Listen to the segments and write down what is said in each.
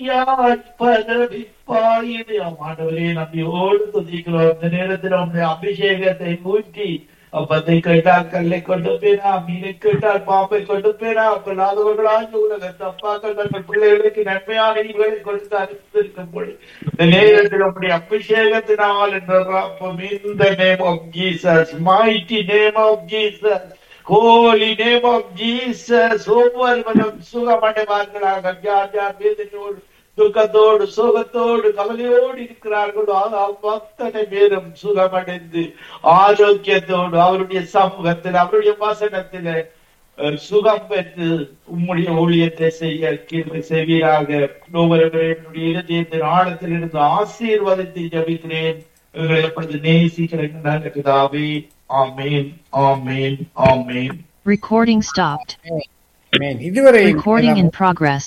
பதவிப்பாயிரு ஆண்டவரே நம்பியோடு துதிக்கிறோம் இந்த நேரத்தில் உங்களுடைய அபிஷேகத்தை ஊற்றி அப்பத்தை கேட்டால் கல்லை கொண்டு போயினா மீனை கேட்டால் பாம்பை கொண்டு போயினா அப்பலாதவர்களாக உலகத்து அப்பாக்கள் தங்கள் பிள்ளைகளுக்கு நன்மையான ஈவுகளை கொடுத்து அறிவித்திருக்கும் பொழுது இந்த நேரத்தில் உங்களுடைய அபிஷேகத்தினால் என்ற இந்த name of Jesus mighty name of Jesus Holy name of Jesus ஒவ்வொருவரும் சுகமடைவார்களாக யார் யார் வேதனையோடு துக்கத்தோடு சோகத்தோடு கவலையோடு இருக்கிறார்களோ அத்தனை பேரும் சுகமடைந்து ஆரோக்கியத்தோடு அவருடைய சமூகத்தில் அவருடைய வசனத்தில் சுகம் பெற்று உம்முடைய ஊழியத்தை செய்ய கீழ்மை செய்வீராக ஒவ்வொருவருடைய இதயத்தின் ஆழத்தில் இருந்து ஆசீர்வாதத்தை ஜபிக்கிறேன் எங்களை எப்பொழுது நேசிக்கிறேன் நல்ல பிதாவே ஆமேன் ஆமேன் ஆமேன் Recording stopped. Amen. இதுவரை Recording in progress.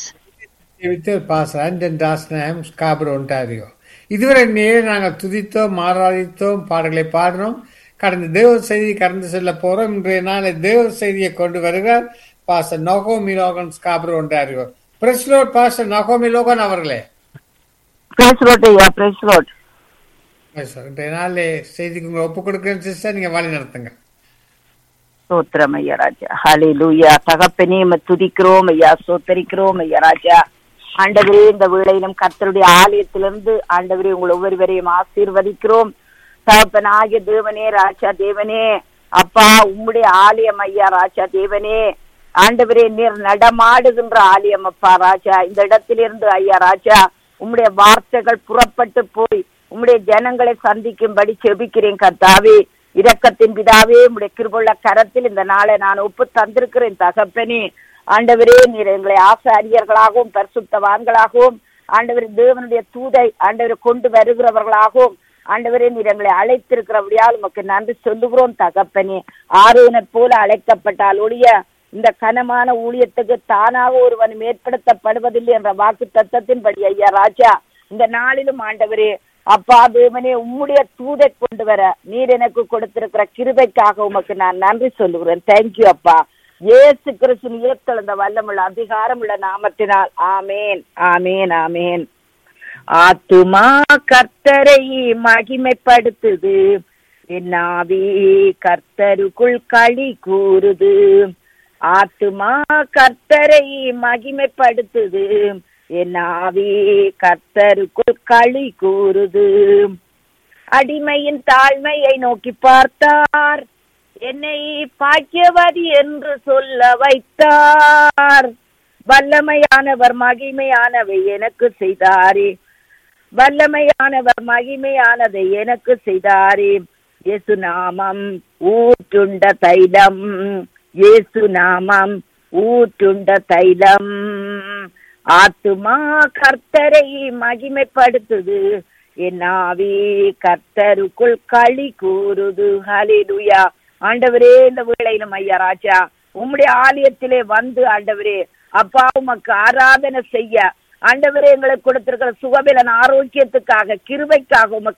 பாஸ் ஆண்டன் டாஸ்னாம் ஸ்காபர் ஒன்டாரியோ இதுவரை நேர நாங்கள் துதித்தோம் ஆராதித்தோம் பாடல்களை பாடினோம் கடந்த தேவ செய்தி கடந்து செல்ல போறோம் இன்றைய நாளை தேவ செய்தியை கொண்டு வருகிறார் பாச நோகோமி லோகன் ஸ்காபர் ஒன்டாரியோ பிரஸ்லோட் பாச நோகோமி லோகன் அவர்களே பிரைஸ் ரோட் ஐயா பிரைஸ் ரோட் Yes, sir. இன்றைய நாளே செய்திக்கு உங்களை ஒப்பு கொடுக்குறேன் சிஸ்டர் நீங்க வழி நடத்துங்க சோத்திரம் ஐயா ராஜா ஹாலே லூயா தகப்பனே உம்மை துதிக்கிறோம் ஐயா சோத்தரிக்கிறோம் ஐயா ராஜா ஆண்டவரே இந்த வேளையிலும் கர்த்தருடைய ஆலயத்திலிருந்து ஆண்டவரே உங்கள் ஒவ்வொருவரையும் ஆசீர்வதிக்கிறோம் தகப்பனாகிய தேவனே ராஜா தேவனே அப்பா உம்முடைய ஆலயம் ஐயா ராஜா தேவனே ஆண்டவரே நீர் நடமாடுகின்ற ஆலயம் அப்பா ராஜா இந்த இடத்திலிருந்து ஐயா ராஜா உம்முடைய வார்த்தைகள் புறப்பட்டு போய் உம்முடைய ஜனங்களை சந்திக்கும்படி செபிக்கிறேன் கர்த்தாவே இரக்கத்தின் பிதாவே உம்முடைய கிருபுள்ள கரத்தில் இந்த நாளை நான் ஒப்பு தந்திருக்கிறேன் தகப்பனே ஆண்டவரே நீர் எங்களை ஆசாரியர்களாகவும் பரிசுத்தவான்களாகவும் ஆண்டவர் தேவனுடைய தூதை ஆண்டவரை கொண்டு வருகிறவர்களாகவும் ஆண்டவரே நீர் எங்களை அழைத்திருக்கிறபடியால் உமக்கு நன்றி சொல்லுகிறோம் தகப்பனே ஆரோனைப் போல அழைக்கப்பட்டால் ஒழிய இந்த கனமான ஊழியத்துக்கு தானாக ஒருவன் மேற்படுத்தப்படுவதில்லை என்ற வாக்கு தத்தத்தின்படி ஐயா ராஜா இந்த நாளிலும் ஆண்டவரே அப்பா தேவனே உம்முடைய தூதை கொண்டு வர நீர் எனக்கு கொடுத்திருக்கிற கிருபைக்காக உமக்கு நான் நன்றி சொல்லுகிறேன் தேங்க்யூ அப்பா இயேசு கிறிஸ்து உயர்த்தெழுந்த வல்லமுள்ள அதிகாரமுள்ள நாமத்தினால் ஆமேன் ஆமேன் ஆமேன் ஆத்துமா கர்த்தரை மகிமைப்படுத்துது என்னாவி கர்த்தருக்குள் களி கூறுது ஆத்துமா கர்த்தரை மகிமைப்படுத்துது என் ஆவி கர்த்தருக்குள் களி கூறுது அடிமையின் தாழ்மையை நோக்கி பார்த்தார் என்னை பாக்கியவதி என்று சொல்ல வைத்தார் வல்லமையானவர் மகிமையானவை எனக்கு செய்தாரே வல்லமையானவர் மகிமையானதை எனக்கு செய்தாரே இயேசு நாமம் ஊற்றுண்ட தைலம் இயேசு நாமம் ஊற்றுண்ட தைலம் ஆத்துமா கர்த்தரை மகிமைப்படுத்துது என் ஆவி கர்த்தருக்குள் களி கூறுது ஹலிலுயா ஆண்டவரே இந்த வேளையிலும் ஐயா ராஜா உம்முடைய ஆலயத்திலே வந்து ஆண்டவரே அப்பா உமக்கு ஆராதனை செய்ய ஆண்டவரே எங்களுக்கு கொடுத்திருக்கிற சுகபலன் ஆரோக்கியத்துக்காக கிருபைக்காக உமக்கு